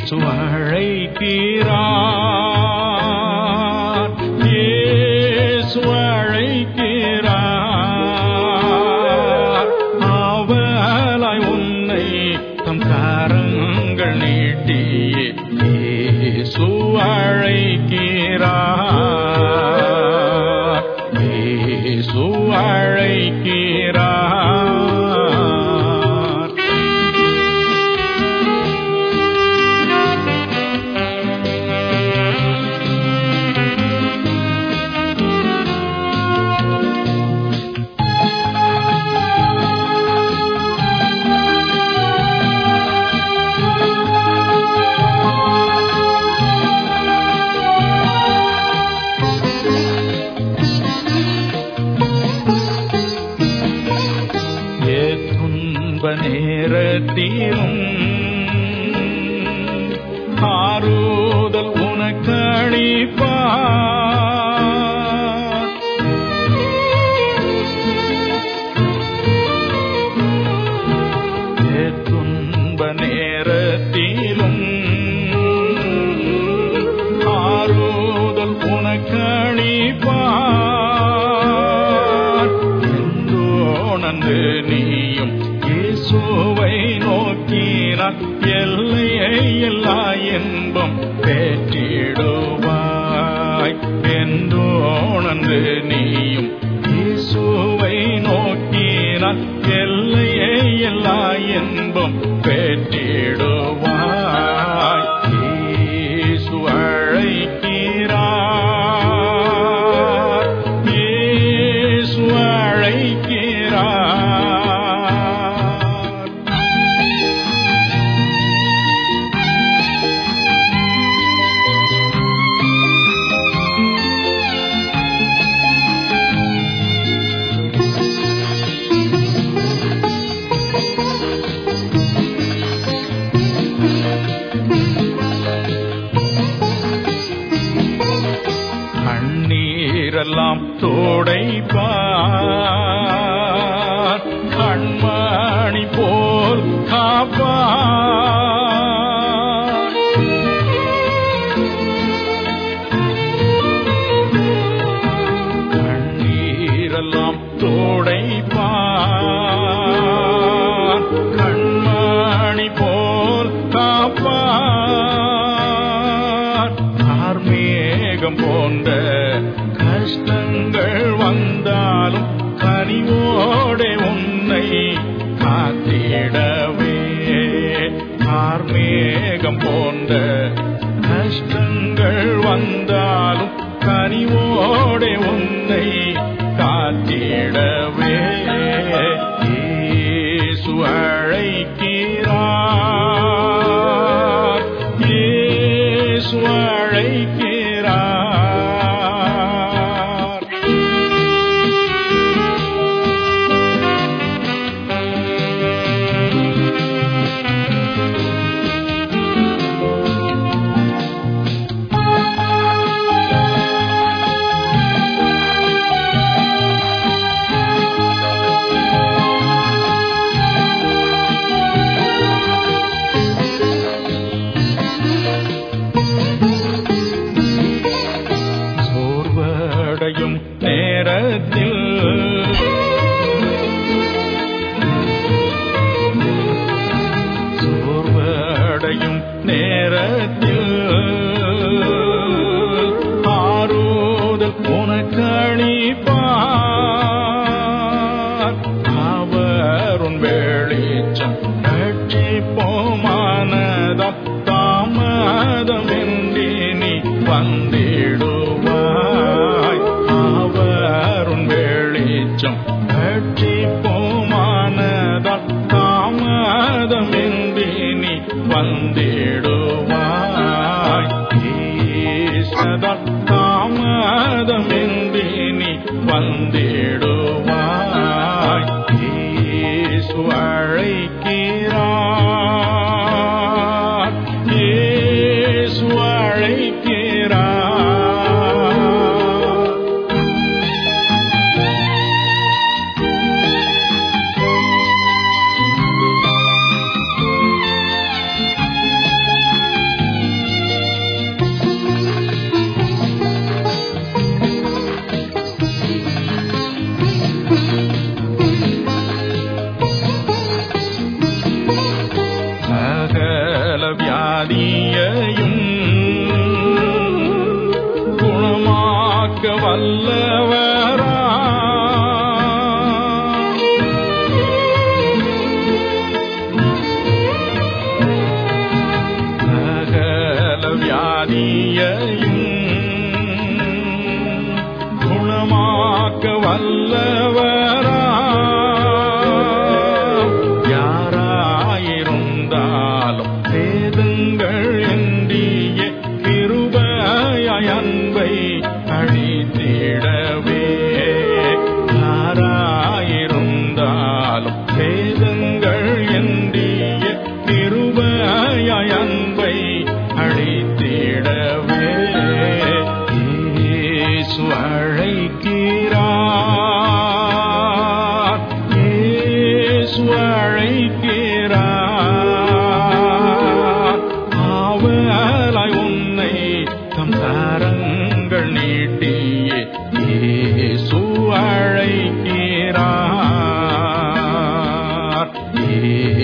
இயேசு அழைக்கிறார் இயேசு அழைக்கிறார் அவலாய் உன்னை தம் கரங்கள் நீட்டியே இயேசு அழைக்கிறார் இயேசு அழைக்கிறார் ஏ துன்ப நேரத்திலும் ஆறுதல் உனக்களிப்பார் ஏ துன்ப நேரத்திலும் ஆறுதல் உனக்களிப்பார் எந்தோணந்து நீயும் இயேசுவை நோக்கினார் எல்லையை எல்லா இன்பம் பெற்றிடுவாய் எந்தோணந்து நீயும் இயேசுவை நோக்கினார் எல்லையை எல்லா இன்பம் பெற்றிடுவாய் இயேசு அழைக்கிறார் இயேசு அழைக்கிறார் கண்ணீரெல்லாம் தோடைப்பார் கண்மணி போல் காப்பார் கண்ணீரெல்லாம் தோடைப்பார் கண்மணி போல் காப்பார் கார்மேகம் போன்ற கஷ்டங்கள் வந்தாலும் கனிவோடே உன்னை காத்திடவே கார்மேகம் போன்ற கஷ்டங்கள் வந்தாலும் கனிவோடே உன்னை காத்திடவே இயேசு அழைக்கிறார் இயேசு அழைக்கிறார் சோர்வடையும் நேரத்தில் சோர்வடையும் நேரத்தில் ஆறுதல் உனக்களிப்பார் அவருன் வெளிச்சம் ரட்சிப்போமானதம் தாமதமின்றி நீ வந்திடுவாய் அவருன் வெளிச்சம் ரட்சிப்போமானதம் தாமதமின்றி நீ வந்திடுவாய் ஈசதா தாமதமின்றி நீ வந்திடுவாய் இயேசு அழைக்கிறார் இயேசு அழைக்கிறார் வியாதியையும் குணமாக்க வல்லவரா சகல வியாதியையும் குணமாக்க வல்லவரா யாராயிருந்தாலும் வேதங்கள் என்றிய கிருபையாய் அன்பை அழித்திடவே யாராயிருந்தாலும் வேதங்கள் என்றிய கிருபையாய் அன்பை அழித்திடவே இயேசு அழைக்கிறார் இயேசு அழைக்கிறார் ஆவலாய் உன்னை தம் கரங்கள் நீட்டியே இயேசு அழைக்கிறார்